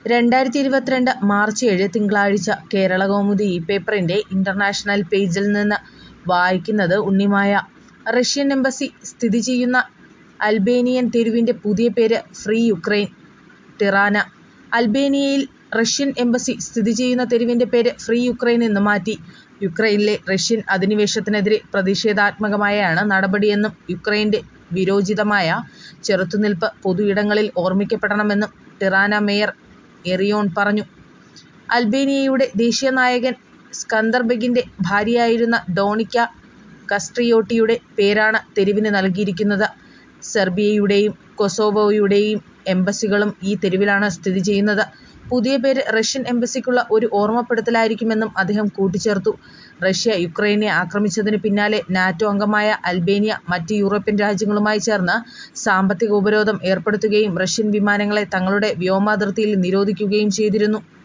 രണ്ടായിരത്തി ഇരുപത്തിരണ്ട് മാർച്ച് ഏഴ് തിങ്കളാഴ്ച കേരളകൗമുദി ഈ പേപ്പറിൻ്റെ ഇൻ്റർനാഷണൽ പേജിൽ നിന്ന് വായിക്കുന്നത് ഉണ്ണിമായ. റഷ്യൻ എംബസി സ്ഥിതി ചെയ്യുന്ന അൽബേനിയൻ തെരുവിൻ്റെ പുതിയ പേര് ഫ്രീ യുക്രൈൻ ടിറാന അൽബേനിയയിൽ റഷ്യൻ എംബസി സ്ഥിതി ചെയ്യുന്ന തെരുവിൻ്റെ പേര് ഫ്രീ യുക്രൈൻ എന്ന് മാറ്റി. യുക്രൈനിലെ റഷ്യൻ അധിനിവേശത്തിനെതിരെ പ്രതിഷേധാത്മകമായാണ് നടപടിയെന്നും യുക്രൈൻ്റെ വീരോചിതമായ ചെറുത്തുനിൽപ്പ് പൊതു ഇടങ്ങളിൽ ഓർമ്മിക്കപ്പെടണമെന്നും ടിറാന മേയർ എറിയോൺ പറഞ്ഞു. അൽബേനിയയുടെ ദേശീയ നായകൻ സ്കന്ദർബെഗിൻ്റെ ഭാര്യയായിരുന്ന ഡോണിക്ക കസ്ട്രിയോട്ടിയുടെ പേരാണ് തെരുവിന് നൽകിയിരിക്കുന്നത്. സെർബിയയുടെയും കൊസോവോയുടെയും എംബസികളും ഈ തെരുവിലാണ് സ്ഥിതി ചെയ്യുന്നത്. പുതിയ പേര് റഷ്യൻ എംബസിക്കുള്ള ഒരു ഓർമ്മപ്പെടുത്തലായിരിക്കുമെന്നും അദ്ദേഹം കൂട്ടിച്ചേർത്തു. റഷ്യ യുക്രൈനെ ആക്രമിച്ചതിനു പിന്നാലെ നാറ്റോ അംഗമായ അൽബേനിയ മറ്റ് യൂറോപ്യൻ രാജ്യങ്ങളുമായി ചേർന്ന് സാമ്പത്തിക ഉപരോധം ഏർപ്പെടുത്തുകയും റഷ്യൻ വിമാനങ്ങളെ തങ്ങളുടെ വ്യോമാതിർത്തിയിൽ നിരോധിക്കുകയും ചെയ്തിരുന്നു.